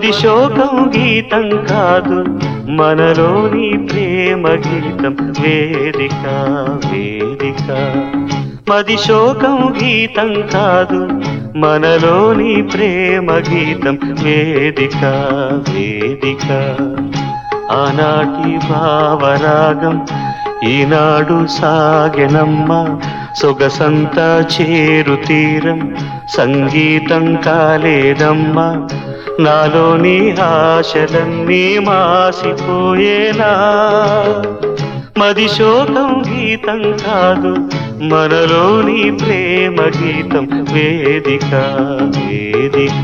మది శోకం గీతం కాదు మనలోని ప్రేమ గీతం వేదిక వేదిక మది శోకం గీతం కాదు మనలోని ప్రేమ గీతం వేదిక వేదిక ఆనాటి భావరాగం ఈనాడు సాగెనమ్మ సొగసంత చేరు తీరం సంగీతం కాలేదమ్మా నాలోని ఆశలన్నీ మాసిపోయేనా మది శోకం గీతం కాదు మనలోని ప్రేమ గీతం వేదిక వేదిక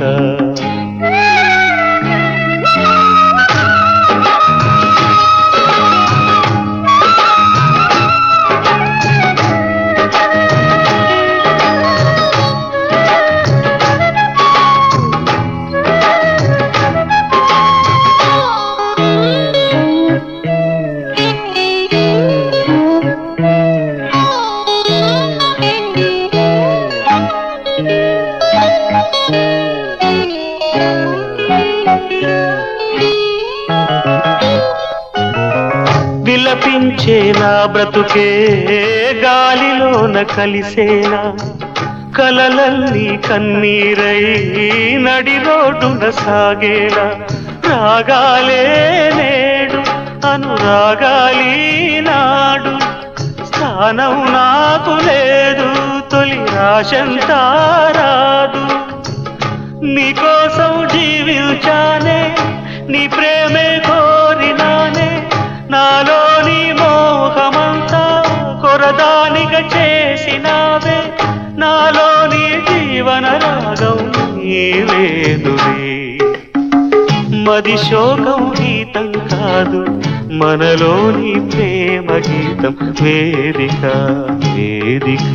విలపించే నా బ్రతుకే గాలిలోన కలిసేనా కలలల్లి కన్నీరై నడి రోడ్డున సాగేనా రాగాలే నేడు అనురాగాలి నాడు స్థానం నాకు లేదు తొలి ఆశంతా రాదు నీకోసం జీవించానే నీ ప్రేమే కోరినానే నాలోని మోహమంతా కొరదానిగా చేసినావే నాలోని జీవన రాగం నీవేనులే మది శోకం గీతం కాదు మనలోని ప్రేమ గీతం వేదిక వేదిక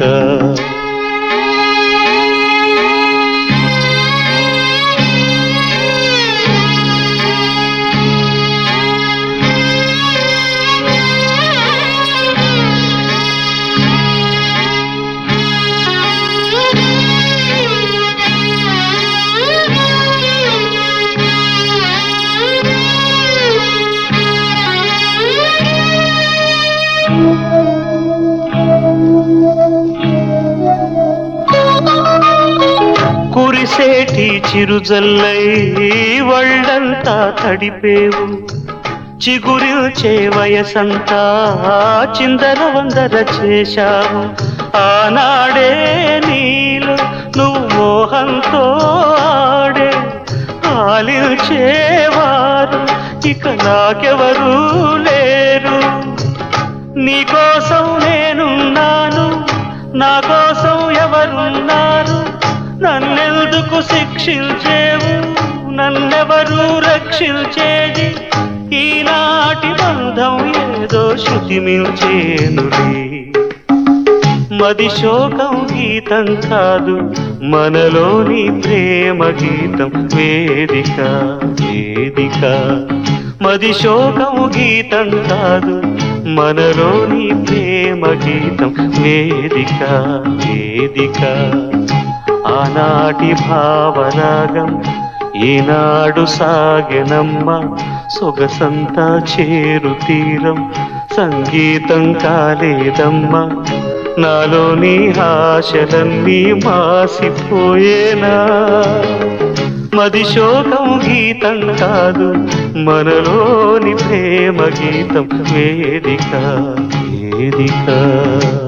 కురిసేటి చిరుజల్లై వళ్ళంతా తడిపేవు చిగురిల్చే వయసంతా చిందర వందర చేశావు ఆనాడే నీలో నువ్వు మోహంతో ఆడే ఆలిల్చేవారు ఇక నాకెవరూ లేరు నీకోసం నేనున్నాను నా కోసం ఎవరున్నారు నన్నెందుకు శిక్షించేవు నన్నెవరు రక్షించేది ఈనాటి బంధం ఏదో శృతి మించేనులే మది శోకం గీతం కాదు మనలోని ప్రేమ గీతం వేదిక వేదిక మది శోకం గీతం కాదు మనలోని ప్రేమ గీతం వేదిక వేదిక ఆనాటి భావరాగం ఈనాడు సాగెనమ్మ సొగసంతా చేరు తీరం సంగీతం కాలేదమ్మా నాలోని ఆశలన్నీ మాసిపోయేనా మది శోకం గీతం కాదు మనలోని ప్రేమ గీతం వేదిక వేదిక